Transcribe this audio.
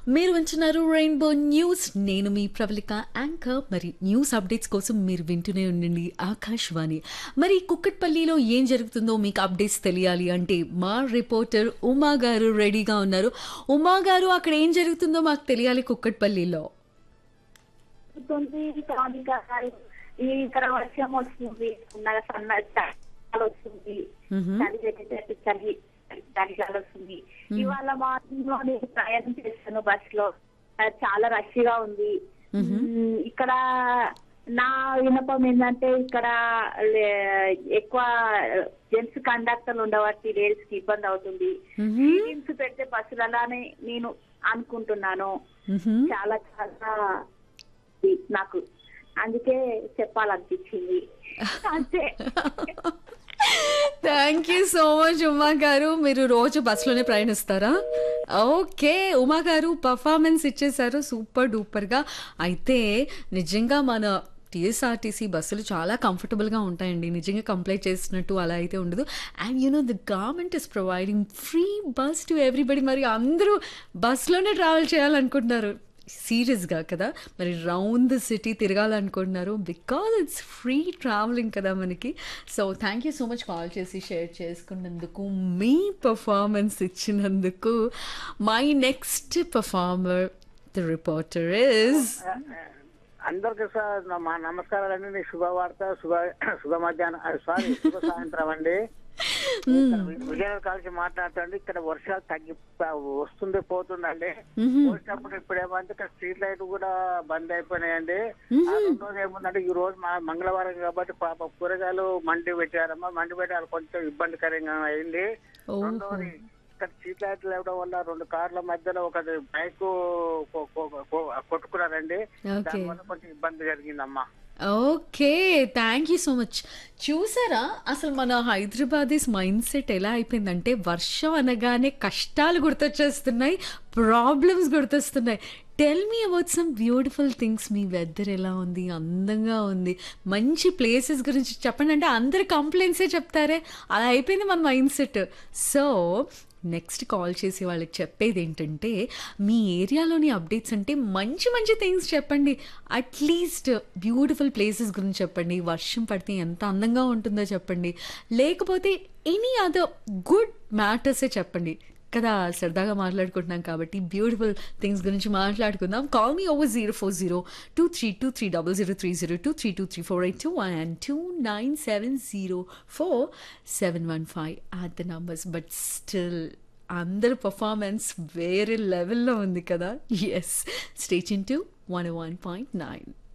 మీరు వింటున్నారు rainbow news నేను మీ ప్రవళిక యాంకర్ మరి న్యూస్ అప్డేట్స్ కోసం మీరు వింటూనే ఉండండి ఆకాశవాణి మరి కుక్కట్పల్లిలో ఏం జరుగుతుందో మీకు అప్డేట్స్ తెలియాలి అంటే మా రిపోర్టర్ ఉమా గారు రెడీగా ఉన్నారు ఉమా గారు అక్కడ ఏం జరుగుతుందో మాకు తెలియాలి కుక్కట్పల్లిలో ఉంటుంది కానీ ఈ ఇక్కడ వర్షం వస్తుంది ఉన్నగా సన్న చలి వస్తుంది చలి పెట్టేటట్టు చలి చలి చలి వస్తుంది ఇవాళ మార్నింగ్ లో నేను ప్రయాణం చేస్తాను బస్ లో ఆ, చాలా రష్ గా ఉంది మ్, ఇక్కడ నా వినపం ఏంటంటే ఇక్కడ లే- ఎక్కువ జెంట్స్ కండక్టర్లు ఉండబట్టి లేడీస్ కి ఇబ్బంది అవుతుంది సీటింగ్స్ పెడితే బస్సులు అలానే నేను అనుకుంటున్నాను మ్హమ్. చాలా చాలా ఇది నాకు అందుకే చెప్పాలనిపించింది అంతే thank you so much Uma గారు మీరు రోజు బస్సులోనే ప్రయాణిస్తారా ఓకే ఉమా గారు పర్ఫార్మెన్స్ ఇచ్చేసారు సూపర్ డూపర్గా అయితే నిజంగా మన టీఎస్ఆర్టీసీ బస్సులు చాలా కంఫర్టబుల్గా ఉంటాయండి నిజంగా కంప్లైంట్ చేసినట్టు అలా అయితే ఉండదు and you know the government is providing free bus to everybody మరి అందరూ బస్సులోనే ట్రావెల్ చేయాలనుకుంటున్నారు సీరియస్గా కదా మరి రౌండ్ ద సిటీ తిరగాలనుకుంటున్నారు బికాజ్ ఇట్స్ ఫ్రీ ట్రావెలింగ్ కదా మనకి so thank you so much call చేసి షేర్ చేసుకున్నందుకు మీ పర్ఫార్మెన్స్ ఇచ్చినందుకు my next performer the reporter is అందరికి సార్ నా- మా నమస్కారాలండి నీ శుభవార్త శుభ శుభ మధ్యాహ్నం సారీ శుభ సాయంత్రం అండి విజయనగరం కాల్చి మాట్లాడుతుంది ఇక్కడ వర్షాలు తగ్గి వస్తుంది పోతుందండి పోసినప్పుడు ఇప్పుడు ఏమంటే ఇక్కడ స్ట్రీట్ లైట్ కూడా బంద్ అయిపోయినాయండి ఆ రెండోది ఏముందంటే ఈ రోజు మా మంగళవారం కాబట్టి పాప కూరగాయలు మండి పెట్టారమ్మా మండి పెట్టారు కొంచెం ఇబ్బందికరంగా అయింది ఓహో. రెండోది ఇక్కడ స్ట్రీట్ లైట్ లేవడం వల్ల రెండు కార్ల మధ్యలో ఒక బైక్ కొట్టుకున్నారండి Okay. దానివల్ల కొంచెం ఇబ్బంది జరిగిందమ్మా okay thank you so much చూసారా అసలు మన హైదరాబాదీస్ మైండ్ సెట్ ఎలా అయిపోయిందంటే వర్షం అనగానే కష్టాలు గుర్తొచ్చేస్తున్నాయి ప్రాబ్లమ్స్ గుర్తొస్తున్నాయి tell me about some beautiful things మీ వెదర్ ఎలా ఉంది అందంగా ఉంది మంచి ప్లేసెస్ గురించి చెప్పండి అంటే అందరు కంప్లైంట్సే చెప్తారే అలా అయిపోయింది మన mind set so next call చేసి వాళ్ళకి చెప్పేది ఏంటంటే మీ ఏరియాలోని అప్డేట్స్ అంటే మంచి మంచి థింగ్స్ చెప్పండి అట్లీస్ట్ బ్యూటిఫుల్ ప్లేసెస్ గురించి చెప్పండి వర్షం పడితే ఎంత అందంగా ఉంటుందో చెప్పండి లేకపోతే ఎనీ అదర్ గుడ్ మ్యాటర్సే చెప్పండి కదా సరదాగా మాట్లాడుకుంటున్నాం కాబట్టి బ్యూటిఫుల్ థింగ్స్ గురించి మాట్లాడుకుందాం call me over zero four zero two three two three double zero three zero two three two three four eight two one and two nine seven zero four seven one five are the numbers but still అందరి performance వేరే లెవెల్లో ఉంది కదా yes stage in to one one point nine